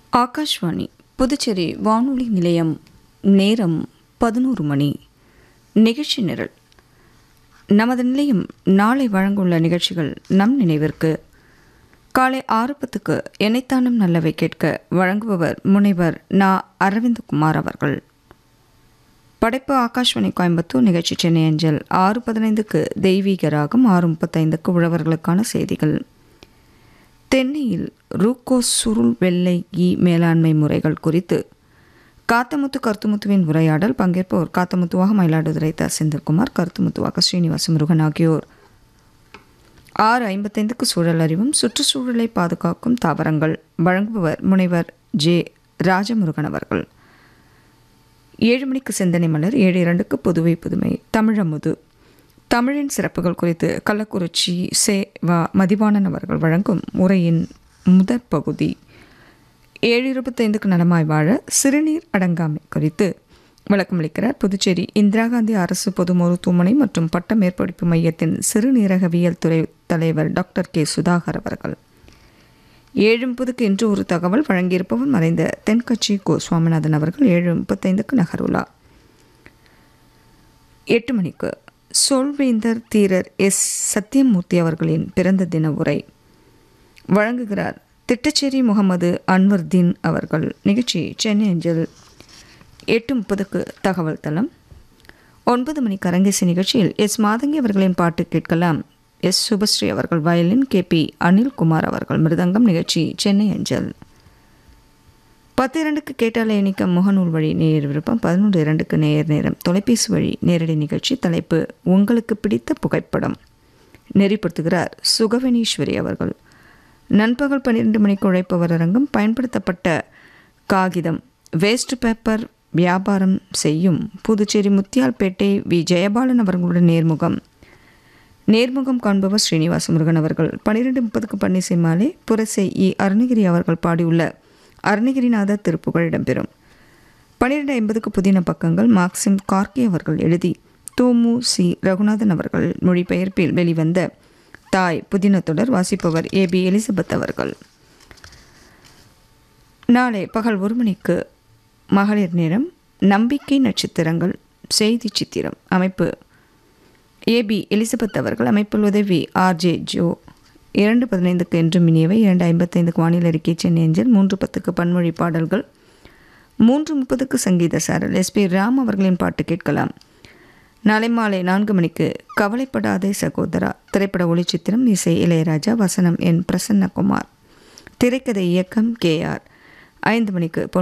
ஆகாஷ்வாணி புதுச்சேரி வானொலி நிலையம் நேரம் பதினோரு மணி நிகழ்ச்சி நிரல் நமது நிலையம் நாளை வழங்குள்ள நிகழ்ச்சிகள் நம் நினைவிற்கு காலை ஆறு பத்துக்கு எனைத்தானும் நல்லவை கேட்க வழங்குபவர் முனைவர் நா அரவிந்தகுமார் அவர்கள் படைப்பு ஆகாஷ்வாணி கோயம்புத்தூர் நிகழ்ச்சி சென்னை அஞ்சல் ஆறு பதினைந்துக்கு தெய்வீக ராகம் ஆறு முப்பத்தைந்துக்கு உழவர்களுக்கான செய்திகள் தென்னையில் ரூக்கோ சுருள் வெள்ளை ஈ மேலாண்மை முறைகள் குறித்து காத்தமுத்து கருத்துமுத்துவின் உரையாடல் பங்கேற்போர் காத்தமுத்துவாக மயிலாடுதுறை த செந்தில்குமார் கருத்துமுத்துவாக ஸ்ரீனிவாச முருகன் ஆகியோர் ஆறு ஐம்பத்தைந்துக்கு சூழல் அறிவும் சுற்றுச்சூழலை பாதுகாக்கும் தாவரங்கள் வழங்குபவர் முனைவர் ஜே ராஜமுருகன் அவர்கள் ஏழு மணிக்கு சிந்தனை மலர் ஏழு இரண்டுக்கு புதுவை புதுமை தமிழமுது தமிழின் சிறப்புகள் குறித்து கள்ளக்குறிச்சி சே வ மதிவாணன் அவர்கள் வழங்கும் உரையின் முதற் பகுதி ஏழு இருபத்தைந்துக்கு நலமாய் வாழ சிறுநீர் அடங்காமை குறித்து விளக்கமளிக்கிறார் புதுச்சேரி இந்திரா காந்தி அரசு பொது மருத்துவமனை மற்றும் பட்ட மேற்படிப்பு மையத்தின் சிறுநீரகவியல் துறை தலைவர் டாக்டர் கே சுதாகர் அவர்கள் ஏழு முப்பதுக்கு இன்று ஒரு தகவல் வழங்கியிருப்பவர் மறைந்த தென்கட்சி கோ சுவாமிநாதன் அவர்கள் ஏழு முப்பத்தைந்துக்கு நகருலா எட்டு மணிக்கு சொல்வேந்தர் தீரர் எஸ் சத்தியமூர்த்தி அவர்களின் பிறந்த தின உரை வழங்குகிறார் திட்டச்சேரி முகமது அன்வர்தீன் அவர்கள் நிகழ்ச்சி சென்னை அஞ்சல் எட்டு முப்பதுக்கு தகவல் தளம் ஒன்பது மணி கரங்கேசி நிகழ்ச்சியில் எஸ் மாதங்கி அவர்களின் பாட்டு கேட்கலாம் எஸ் சுபஸ்ரீ அவர்கள் வயலின் கே பி அனில்குமார் அவர்கள் மிருதங்கம் நிகழ்ச்சி சென்னை அஞ்சல் பத்து இரண்டுக்கு கேட்டாலே இணைக்க முகநூல் வழி நேயர் விருப்பம் பதினொன்று இரண்டுக்கு நேயர் நேரம் தொலைபேசி வழி நேரடி நிகழ்ச்சி தலைப்பு உங்களுக்கு பிடித்த புகைப்படம் நெறிப்படுத்துகிறார் சுகவனீஸ்வரி அவர்கள் நண்பகல் பன்னிரெண்டு மணிக்கு உழைப்பவர் அரங்கம் பயன்படுத்தப்பட்ட காகிதம் வேஸ்ட் பேப்பர் வியாபாரம் செய்யும் புதுச்சேரி முத்தியால்பேட்டை வி ஜெயபாலன் அவர்களுடன் நேர்முகம் நேர்முகம் காண்பவர் ஸ்ரீனிவாச முருகன் அவர்கள் பன்னிரெண்டு முப்பதுக்கு பன்னிசை மாலை புரசை இ அருணகிரி அவர்கள் பாடியுள்ள அருணகிரிநாத திருப்புகழ் இடம்பெறும் பன்னிரெண்டு ஐம்பதுக்கு புதின பக்கங்கள் மார்க்சிம் கார்கி அவர்கள் எழுதி தோமு சி ரகுநாதன் அவர்கள் மொழிபெயர்ப்பில் வெளிவந்த தாய் புதின தொடர் வாசிப்பவர் ஏ பி எலிசபெத் அவர்கள் நாளை பகல் ஒரு மணிக்கு மகளிர் நேரம் நம்பிக்கை நட்சத்திரங்கள் செய்தி சித்திரம் அமைப்பு ஏபி எலிசபெத் அவர்கள் அமைப்பில் உதவி ஆர்ஜே ஜோ இரண்டு பதினைந்துக்கு என்றும் இனியவை இரண்டு ஐம்பத்தைந்துக்கு வானிலை அறிக்கை சென்னை அஞ்சல் மூன்று பத்துக்கு பன்மொழி பாடல்கள் மூன்று முப்பதுக்கு சங்கீத சாரல் எஸ்பி ராம் அவர்களின் பாட்டு கேட்கலாம் நாளை மாலை நான்கு மணிக்கு கவலைப்படாதே சகோதரா திரைப்பட ஒளிச்சித்திரம் இசை இளையராஜா வசனம் என் பிரசன்னகுமார் திரைக்கதை இயக்கம் கே ஆர் ஐந்து மணிக்கு பொன்